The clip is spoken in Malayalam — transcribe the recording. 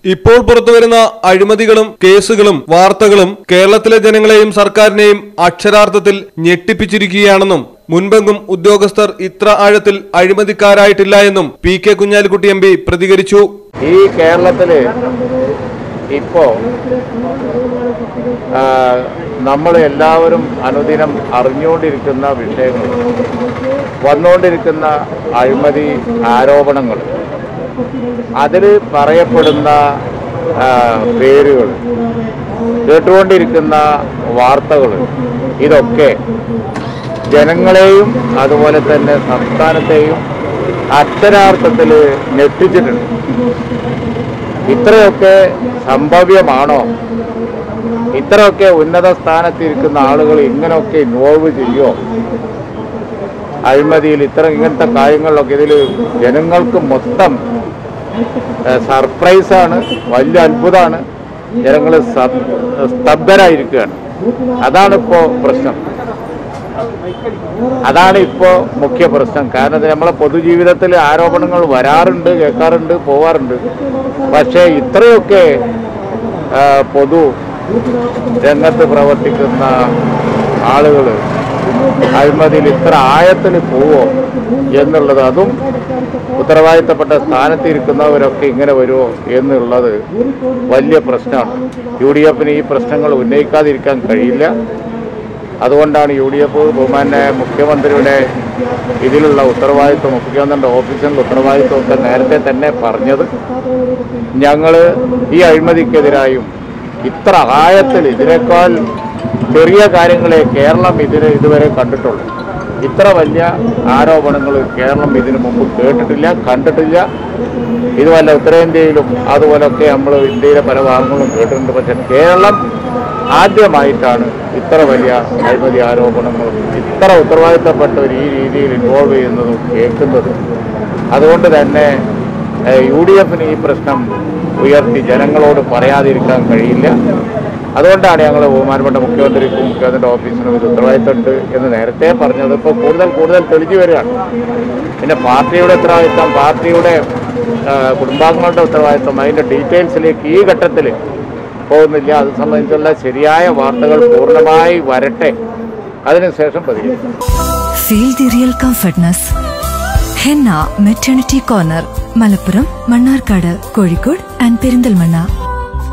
ഇപ്പോൾ പുറത്തുവരുന്ന അഴിമതികളും കേസുകളും വാർത്തകളും കേരളത്തിലെ ജനങ്ങളെയും സർക്കാരിനെയും അക്ഷരാർത്ഥത്തിൽ ഞെട്ടിപ്പിച്ചിരിക്കുകയാണെന്നും മുൻപെങ്കും ഉദ്യോഗസ്ഥർ ഇത്ര ആഴത്തിൽ അഴിമതിക്കാരായിട്ടില്ല എന്നും P K Kunhalikutty M P പ്രതികരിച്ചു ഈ കേരളത്തില് ഇപ്പോ നമ്മൾ എല്ലാവരും അനുദിനം അറിഞ്ഞുകൊണ്ടിരിക്കുന്ന വിഷയങ്ങൾ വന്നുകൊണ്ടിരിക്കുന്ന അഴിമതി ആരോപണങ്ങൾ അതിൽ പറയപ്പെടുന്ന ആ, പേരുകൾ കേട്ടുകൊണ്ടിരിക്കുന്ന വാർത്തകൾ ഇതൊക്കെ ജനങ്ങളെയും അതുപോലെ തന്നെ സംസ്ഥാനത്തെയും അക്ഷരാർത്ഥത്തിൽ ഞെട്ടിച്ചിട്ടുണ്ട് ഇത്രയൊക്കെ സംഭവ്യമാണോ ഇത്രയൊക്കെ ഉന്നത സ്ഥാനത്തിരിക്കുന്ന ആളുകൾ ഇങ്ങനെയൊക്കെ ഇൻവോൾവ് ചെയ്യുമോ അഴിമതിയിൽ ഇത്ര ഇങ്ങനത്തെ കാര്യങ്ങളിലൊക്കെ ഇതിൽ ജനങ്ങൾക്ക് മൊത്തം സർപ്രൈസാണ് വലിയ അത്ഭുതമാണ് ജനങ്ങൾ സ്തബ്ധരായിരിക്കുകയാണ് അതാണ് ഇപ്പോൾ പ്രശ്നം അതാണ് ഇപ്പോൾ മുഖ്യ പ്രശ്നം കാരണം ഇത് നമ്മളെ പൊതുജീവിതത്തിൽ ആരോപണങ്ങൾ വരാറുണ്ട് കേൾക്കാറുണ്ട് പോവാറുണ്ട് പക്ഷേ ഇത്രയൊക്കെ ആ, പൊതു രംഗത്ത് പ്രവർത്തിക്കുന്ന ആളുകൾ അഴിമതിയിൽ ഇത്ര ആഴത്തിൽ പോവോ എന്നുള്ളത് അതും ഉത്തരവാദിത്തപ്പെട്ട സ്ഥാനത്തിരിക്കുന്നവരൊക്കെ ഇങ്ങനെ വരുമോ എന്നുള്ളത് വലിയ പ്രശ്നമാണ് യു ഡി എഫിന് ഈ പ്രശ്നങ്ങൾ ഉന്നയിക്കാതിരിക്കാൻ കഴിയില്ല അതുകൊണ്ടാണ് യു ഡി എഫ് ബഹുമാനായ മുഖ്യമന്ത്രിയുടെ ഇതിലുള്ള ഉത്തരവാദിത്വം മുഖ്യമന്ത്രിയുടെ ഓഫീസിലുള്ള ഉത്തരവാദിത്വമൊക്കെ നേരത്തെ തന്നെ പറഞ്ഞത് ഞങ്ങൾ ഈ അഴിമതിക്കെതിരായും ഇത്ര ആഴത്തിൽ ഇതിനേക്കാൾ ചെറിയ കാര്യങ്ങളെ കേരളം ഇതിന് ഇതുവരെ കണ്ടിട്ടുള്ളൂ ഇത്ര വലിയ ആരോപണങ്ങൾ കേരളം ഇതിനു മുമ്പ് കേട്ടിട്ടില്ല കണ്ടിട്ടില്ല ഇതുപോലെ ഉത്തരേന്ത്യയിലും അതുപോലൊക്കെ നമ്മൾ ഇന്ത്യയിലെ പല ഭാഗങ്ങളും കേട്ടിട്ടുണ്ട് പക്ഷെ കേരളം ആദ്യമായിട്ടാണ് ഇത്ര വലിയ അഴിമതി ആരോപണങ്ങളും ഇത്ര ഉത്തരവാദിത്തപ്പെട്ടവർ ഈ രീതിയിൽ ഇൻവോൾവ് ചെയ്യുന്നതും കേൾക്കുന്നതും അതുകൊണ്ട് തന്നെ യു ഡി എഫിന് ഈ പ്രശ്നം ഉയർത്തി ജനങ്ങളോട് പറയാതിരിക്കാൻ കഴിയില്ല അതുകൊണ്ടാണ് ഞങ്ങൾ ബഹുമാനപ്പെട്ട മുഖ്യമന്ത്രിക്കും മുഖ്യമന്ത്രിയുടെ ഓഫീസിനും ഇത് ഉത്തരവാദിത്തമുണ്ട് എന്ന് നേരത്തെ പറഞ്ഞത് ഇപ്പോൾ കൂടുതൽ കൂടുതൽ തെളിഞ്ഞു വരികയാണ് പിന്നെ പാർട്ടിയുടെ ഉത്തരവാദിത്തം പാർട്ടിയുടെ ആ, കുടുംബാംഗങ്ങളുടെ ഉത്തരവാദിത്തം അതിൻ്റെ ഡീറ്റെയിൽസിലേക്ക് ഈ ഘട്ടത്തിൽ പോകുന്നില്ല അത് സംബന്ധിച്ചുള്ള ശരിയായ വാർത്തകൾ പൂർണ്ണമായി വരട്ടെ അതിനുശേഷം പ്രതികരിക്കും feel the real comfortness henna maternity corner Malappuram Mannarkkad Kozhikode and Perinthalmanna